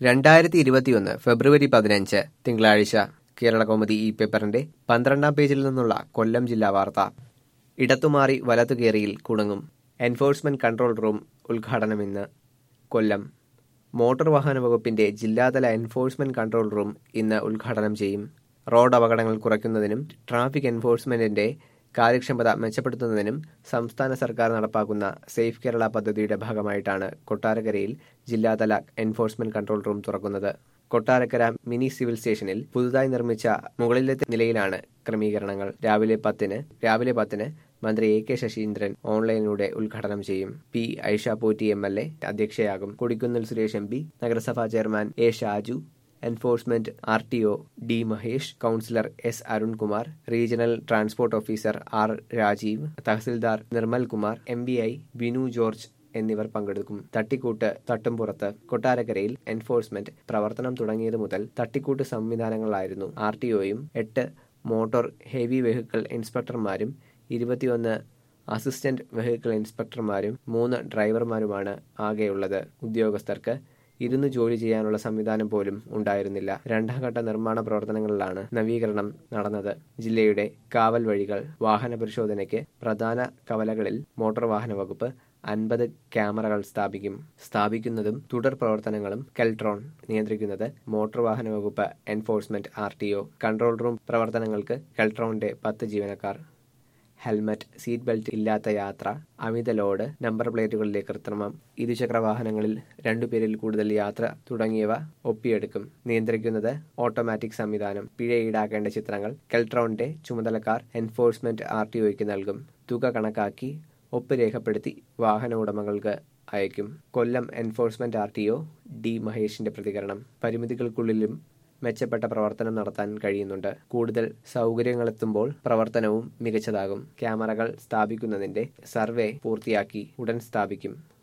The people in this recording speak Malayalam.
രണ്ടായിരത്തി ഇരുപത്തിയൊന്ന് ഫെബ്രുവരി പതിനഞ്ച് തിങ്കളാഴ്ച കേരള കൗമുദി ഈ പേപ്പറിന്റെ പന്ത്രണ്ടാം പേജിൽ നിന്നുള്ള കൊല്ലം ജില്ലാ വാർത്ത ഇടത്തുമാറി വലതുകേറിയിൽ കുണുങ്ങും എൻഫോഴ്സ്മെന്റ് കൺട്രോൾ റൂം ഉദ്ഘാടനം ഇന്ന് കൊല്ലം മോട്ടോർ വാഹന വകുപ്പിന്റെ ജില്ലാതല എൻഫോഴ്സ്മെന്റ് കൺട്രോൾ റൂം ഇന്ന് ഉദ്ഘാടനം ചെയ്യും റോഡ് അപകടങ്ങൾ കുറയ്ക്കുന്നതിനും ട്രാഫിക് എൻഫോഴ്സ്മെന്റിന്റെ കാര്യക്ഷമത മെച്ചപ്പെടുത്തുന്നതിനും സംസ്ഥാന സർക്കാർ നടപ്പാക്കുന്ന സേഫ് കേരള പദ്ധതിയുടെ ഭാഗമായിട്ടാണ് കൊട്ടാരക്കരയിൽ ജില്ലാതല എൻഫോഴ്സ്മെന്റ് കൺട്രോൾ റൂം തുറക്കുന്നത് കൊട്ടാരക്കര മിനി സിവിൽ സ്റ്റേഷനിൽ പുതുതായി നിർമ്മിച്ച മുകളിലത്തെ നിലയിലാണ് ക്രമീകരണങ്ങൾ രാവിലെ പത്തിന് രാവിലെ പത്തിന് മന്ത്രി എ കെ ശശീന്ദ്രൻ ഓൺലൈനിലൂടെ ഉദ്ഘാടനം ചെയ്യും P Aisha Potti M L A അധ്യക്ഷയാകും കൊടിക്കുന്നിൽ സുരേഷ് എം പി നഗരസഭാ chairman A Shaju enforcement R T O D Mahesh councillor S Arunkumar regional transport officer R Rajeev tahsildar Nirmal Kumar M B I Binu George എന്നിവർ പങ്കെടുക്കും തട്ടിക്കൂട്ട് തട്ടുംപുറത്ത് കൊട്ടാരക്കരയിൽ എൻഫോഴ്സ്മെന്റ് പ്രവർത്തനം തുടങ്ങിയത് മുതൽ തട്ടിക്കൂട്ട് സംവിധാനങ്ങളായിരുന്നു ആർ ടി ഒയും എട്ട് മോട്ടോർ ഹെവി വെഹിക്കിൾ ഇൻസ്പെക്ടർമാരും ഇരുപത്തിയൊന്ന് അസിസ്റ്റന്റ് വെഹിക്കിൾ ഇൻസ്പെക്ടർമാരും മൂന്ന് ഡ്രൈവർമാരുമാണ് ആകെയുള്ളത് ഉദ്യോഗസ്ഥർക്ക് ഇരുന്ന് ജോലി ചെയ്യാനുള്ള സംവിധാനം പോലും ഉണ്ടായിരുന്നില്ല രണ്ടാം ഘട്ട നിർമ്മാണ പ്രവർത്തനങ്ങളിലാണ് നവീകരണം നടന്നത് ജില്ലയുടെ കാവൽ വഴികൾ വാഹന പരിശോധനയ്ക്ക് പ്രധാന കവലകളിൽ മോട്ടോർ വാഹന വകുപ്പ് അൻപത് ക്യാമറകൾ സ്ഥാപിക്കും സ്ഥാപിക്കുന്നതും തുടർ പ്രവർത്തനങ്ങളും കെൽട്രോൺ നിയന്ത്രിക്കുന്നത് മോട്ടോർ വാഹന വകുപ്പ് enforcement R T O control room പ്രവർത്തനങ്ങൾക്ക് കെൽട്രോണിന്റെ പത്ത് ജീവനക്കാർ ഹെൽമറ്റ് സീറ്റ് ബെൽറ്റ് ഇല്ലാത്ത യാത്ര അമിത ലോഡ് നമ്പർ പ്ലേറ്റുകളിലെ കൃത്രിമം ഇരുചക്ര വാഹനങ്ങളിൽ രണ്ടുപേരിൽ കൂടുതൽ യാത്ര തുടങ്ങിയവ ഒപ്പിയെടുക്കും നിയന്ത്രിക്കുന്നത് ഓട്ടോമാറ്റിക് സംവിധാനം പിഴ ഈടാക്കേണ്ട ചിത്രങ്ങൾ കെൽട്രോണിന്റെ ചുമതലക്കാർ എൻഫോഴ്സ്മെന്റ് ആർ ടി ഒയ്ക്ക് നൽകും തുക കണക്കാക്കി ഒപ്പ് രേഖപ്പെടുത്തി വാഹന ഉടമകൾക്ക് അയക്കും Kollam enforcement R T O D മഹേഷിന്റെ പ്രതികരണം പരിമിതികൾക്കുള്ളിലും മെച്ചപ്പെട്ട പ്രവർത്തനം നടത്താൻ കഴിയുന്നുണ്ട് കൂടുതൽ സൗകര്യങ്ങളെത്തുമ്പോൾ പ്രവർത്തനവും മികച്ചതാകും ക്യാമറകൾ സ്ഥാപിക്കുന്നതിന്റെ സർവേ പൂർത്തിയാക്കി ഉടൻ സ്ഥാപിക്കും